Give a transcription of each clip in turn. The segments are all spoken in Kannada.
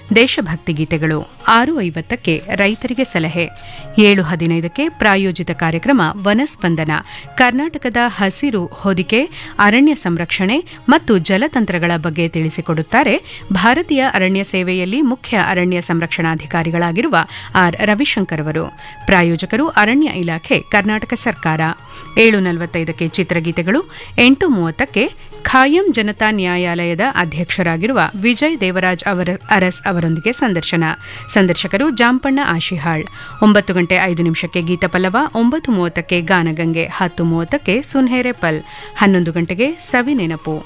ದೇಶಭಕ್ತಿ ಗೀತೆಗಳು ಆರು ಐವತ್ತಕ್ಕೆ ರೈತರಿಗೆ ಸಲಹೆ ಏಳು ಹದಿನೈದಕ್ಕೆ ಪ್ರಾಯೋಜಿತ ಕಾರ್ಯಕ್ರಮ ವನಸ್ಪಂದನ ಕರ್ನಾಟಕದ ಹಸಿರು ಹೊದಿಕೆ ಅರಣ್ಯ ಸಂರಕ್ಷಣೆ ಮತ್ತು ಜಲತಂತ್ರಗಳ ಬಗ್ಗೆ ತಿಳಿಸಿಕೊಡುತ್ತಾರೆ ಭಾರತೀಯ ಅರಣ್ಯ ಸೇವೆಯಲ್ಲಿ ಮುಖ್ಯ ಅರಣ್ಯ ಸಂರಕ್ಷಣಾಧಿಕಾರಿಗಳಾಗಿರುವ ಆರ್ ರವಿಶಂಕರ್ ಅವರು ಪ್ರಾಯೋಜಕರು ಅರಣ್ಯ ಇಲಾಖೆ ಕರ್ನಾಟಕ ಸರ್ಕಾರ ಏಳು ನಲವತ್ತೈದಕ್ಕೆ ಚಿತ್ರಗೀತೆಗಳು ಎಂಟು ಮೂವತ್ತಕ್ಕೆ ಖಾಯಂ ಜನತಾ ನ್ಯಾಯಾಲಯದ ಅಧ್ಯಕ್ಷರಾಗಿರುವ ವಿಜಯ್ ದೇವರಾಜ್ ಅವರ ಅರಸ್ ಅವರೊಂದಿಗೆ ಸಂದರ್ಶನ ಸಂದರ್ಶಕರು ಜಾಂಪಣ್ಣ ಆಶಿಹಾಳ್ ಒಂಬತ್ತು ಗಂಟೆ ಐದು ನಿಮಿಷಕ್ಕೆ ಗೀತಪಲ್ಲವ ಒಂಬತ್ತು ಮೂವತ್ತಕ್ಕೆ ಗಾನಗಂಗೆ ಹತ್ತು ಮೂವತ್ತಕ್ಕೆ ಸುನ್ಹೇರೆ ಪಲ್ ಹನ್ನೊಂದು ಗಂಟೆಗೆ ಸವಿ ನೆನಪು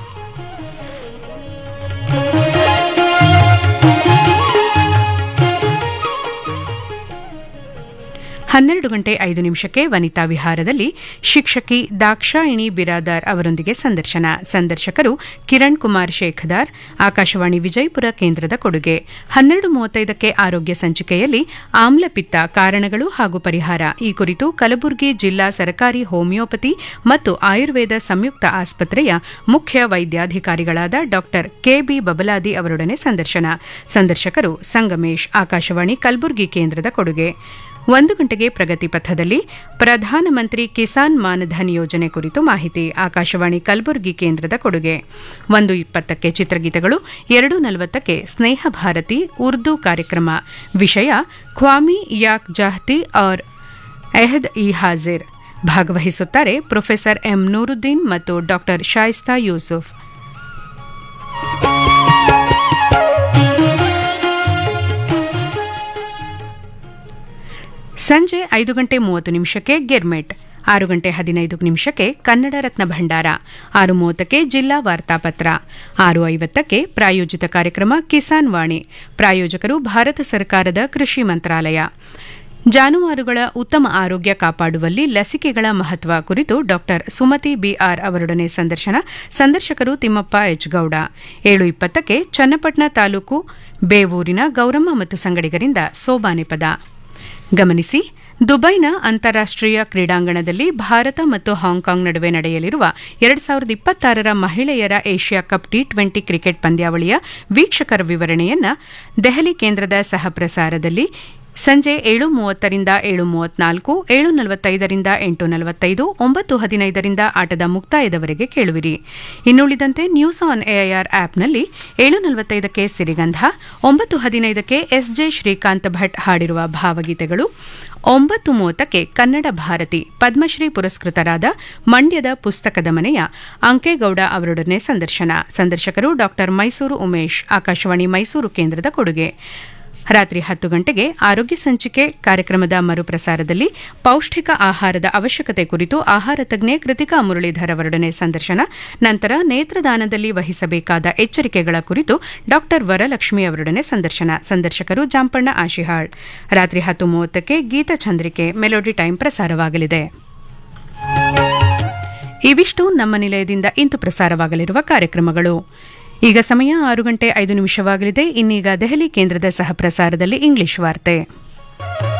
ಹನ್ನೆರಡು ಗಂಟೆ ಐದು ನಿಮಿಷಕ್ಕೆ ವನಿತಾ ವಿಹಾರದಲ್ಲಿ ಶಿಕ್ಷಕಿ ದಾಕ್ಷಾಯಿಣಿ ಬಿರಾದಾರ್ ಅವರೊಂದಿಗೆ ಸಂದರ್ಶನ ಸಂದರ್ಶಕರು ಕಿರಣ್ ಕುಮಾರ್ ಶೇಖದಾರ್ ಆಕಾಶವಾಣಿ ವಿಜಯಪುರ ಕೇಂದ್ರದ ಕೊಡುಗೆ ಹನ್ನೆರಡು ಮೂವತ್ತೈದಕ್ಕೆ ಆರೋಗ್ಯ ಸಂಚಿಕೆಯಲ್ಲಿ ಆಮ್ಲಪಿತ್ತ ಕಾರಣಗಳು ಹಾಗೂ ಪರಿಹಾರ ಈ ಕುರಿತು ಕಲಬುರಗಿ ಜಿಲ್ಲಾ ಸರ್ಕಾರಿ ಹೋಮಿಯೋಪತಿ ಮತ್ತು ಆಯುರ್ವೇದ ಸಂಯುಕ್ತ ಆಸ್ಪತ್ರೆಯ ಮುಖ್ಯ ವೈದ್ಯಾಧಿಕಾರಿಗಳಾದ ಡಾ ಕೆಬಿ ಬಬಲಾದಿ ಅವರೊಡನೆ ಸಂದರ್ಶನ ಸಂದರ್ಶಕರು ಸಂಗಮೇಶ್ ಆಕಾಶವಾಣಿ ಕಲಬುರಗಿ ಕೇಂದ್ರದ ಕೊಡುಗೆ ಒಂದು ಗಂಟೆಗೆ ಪ್ರಗತಿ ಪಥದಲ್ಲಿ ಪ್ರಧಾನಮಂತ್ರಿ ಕಿಸಾನ್ ಮಾನಧನ್ ಯೋಜನೆ ಕುರಿತು ಮಾಹಿತಿ ಆಕಾಶವಾಣಿ ಕಲಬುರಗಿ ಕೇಂದ್ರದ ಕೊಡುಗೆ ಒಂದು ಇಪ್ಪತ್ತಕ್ಕೆ ಚಿತ್ರಗೀತೆಗಳು ಎರಡು ನಲವತ್ತಕ್ಕೆ ಸ್ನೇಹ ಭಾರತಿ ಉರ್ದು ಕಾರ್ಯಕ್ರಮ ವಿಷಯ ಖ್ವಾಮಿ ಯಾಕ್ ಜಾಹ್ತಿ ಔರ್ ಎಹದ್ ಇ ಹಾಜಿರ್ ಭಾಗವಹಿಸುತ್ತಾರೆ ಪ್ರೊಫೆಸರ್ ಎಂ ನೂರುದ್ದೀನ್ ಮತ್ತು ಡಾ ಶಾಯಿಸ್ತಾ ಯೂಸುಫ್ ಸಂಜೆ ಐದು ಗಂಟೆ ಮೂವತ್ತು ನಿಮಿಷಕ್ಕೆ ಗೆರ್ಮೆಟ್ ಆರು ಗಂಟೆ ಹದಿನೈದು ನಿಮಿಷಕ್ಕೆ ಕನ್ನಡ ರತ್ನ ಭಂಡಾರ ಆರು ಮೂವತ್ತಕ್ಕೆ ಜಿಲ್ಲಾ ವಾರ್ತಾಪತ್ರ ಆರು ಐವತ್ತಕ್ಕೆ ಪ್ರಾಯೋಜಿತ ಕಾರ್ಯಕ್ರಮ ಕಿಸಾನ್ ವಾಣಿ ಪ್ರಾಯೋಜಕರು ಭಾರತ ಸರ್ಕಾರದ ಕೃಷಿ ಮಂತ್ರಾಲಯ ಜಾನುವಾರುಗಳ ಉತ್ತಮ ಆರೋಗ್ಯ ಕಾಪಾಡುವಲ್ಲಿ ಲಸಿಕೆಗಳ ಮಹತ್ವ ಕುರಿತು ಡಾ ಸುಮತಿ ಬಿಆರ್ ಅವರೊಡನೆ ಸಂದರ್ಶನ ಸಂದರ್ಶಕರು ತಿಮ್ಮಪ್ಪ ಎಚ್ ಗೌಡ ಏಳು ಇಪ್ಪತ್ತಕ್ಕೆ ಚನ್ನಪಟ್ಟಣ ತಾಲೂಕು ಬೇವೂರಿನ ಗೌರಮ್ಮ ಮತ್ತು ಸಂಗಡಿಗರಿಂದ ಸೋಬಾನೆ ಪದ ಗಮನಿಸಿ ದುಬೈನ ಅಂತಾರಾಷ್ಟೀಯ ಕ್ರೀಡಾಂಗಣದಲ್ಲಿ ಭಾರತ ಮತ್ತು ಹಾಂಕಾಂಗ್ ನಡುವೆ ನಡೆಯಲಿರುವ ಎರಡು ಸಾವಿರದ ಇಪ್ಪತ್ತಾರರ ಮಹಿಳೆಯರ Asia cup T twenty cricket ಪಂದ್ಯಾವಳಿಯ ವೀಕ್ಷಕರ ವಿವರಣೆಯನ್ನ ದೆಹಲಿ ಕೇಂದ್ರದ ಸಹ ಪ್ರಸಾರದಲ್ಲಿ ಸಂಜೆ ಏಳು ಮೂವತ್ತರಿಂದ ಏಳು ಮೂವತ್ನಾಲ್ಕು ಏಳು ನಲವತ್ತೈದರಿಂದ ಎಂಟು ನಲವತ್ತೈದು ಒಂಬತ್ತು ಹದಿನೈದರಿಂದ ಆಟದ ಮುಕ್ತಾಯದವರೆಗೆ ಕೇಳುವಿರಿ ಇನ್ನುಳಿದಂತೆ ನ್ಯೂಸ್ ಆನ್ ಎಐಆರ್ ಆಪ್ನಲ್ಲಿ ಏಳು ನಲವತ್ತೈದಕ್ಕೆ ಸಿರಿಗಂಧ ಒಂಬತ್ತು ಹದಿನೈದಕ್ಕೆ ಎಸ್ಜೆ ಶ್ರೀಕಾಂತ್ ಭಟ್ ಹಾಡಿರುವ ಭಾವಗೀತೆಗಳು ಒಂಬತ್ತು ಮೂವತ್ತಕ್ಕೆ ಕನ್ನಡ ಭಾರತಿ ಪದ್ಮಶ್ರೀ ಪುರಸ್ಕೃತರಾದ ಮಂಡ್ಯದ ಪುಸ್ತಕದ ಮನೆಯ ಅಂಕೇಗೌಡ ಅವರೊಡನೆ ಸಂದರ್ಶನ ಸಂದರ್ಶಕರು ಡಾ ಮೈಸೂರು ಉಮೇಶ್ ಆಕಾಶವಾಣಿ ಮೈಸೂರು ಕೇಂದ್ರದ ಕೊಡುಗೆ ರಾತ್ರಿ ಹತ್ತು ಗಂಟೆಗೆ ಆರೋಗ್ಯ ಸಂಚಿಕೆ ಕಾರ್ಯಕ್ರಮದ ಮರುಪ್ರಸಾರದಲ್ಲಿ ಪೌಷ್ಟಿಕ ಆಹಾರದ ಅವಶ್ಯಕತೆ ಕುರಿತು ಆಹಾರ ತಜ್ಞೆ ಕೃತಿಕಾ ಮುರಳೀಧರ್ ಅವರೊಡನೆ ಸಂದರ್ಶನ ನಂತರ ನೇತ್ರದಾನದಲ್ಲಿ ವಹಿಸಬೇಕಾದ ಎಚ್ಚರಿಕೆಗಳ ಕುರಿತು ಡಾ ವರಲಕ್ಷ್ಮಿ ಅವರೊಡನೆ ಸಂದರ್ಶನ ಸಂದರ್ಶಕರು ಜಾಂಪಣ್ಣ ಆಶಿಹಾಳ್ ರಾತ್ರಿ ಹತ್ತು ಮೂವತ್ತಕ್ಕೆ ಗೀತಚಂದ್ರಿಕೆ ಮೆಲೋಡಿ ಟೈಮ್ ಪ್ರಸಾರವಾಗಲಿದೆ ಇವಿಷ್ಟು ನಮ್ಮ ನಿಲಯದಿಂದ ಇಂದು ಪ್ರಸಾರವಾಗಲಿರುವ ಕಾರ್ಯಕ್ರಮಗಳು ಈಗ ಸಮಯ ಆರು ಗಂಟೆ ಐದು ನಿಮಿಷವಾಗಲಿದೆ ಇನ್ನೀಗ ದೆಹಲಿ ಕೇಂದ್ರದ ಸಹ ಪ್ರಸಾರದಲ್ಲಿ ಇಂಗ್ಲಿಷ್ ವಾರ್ತೆ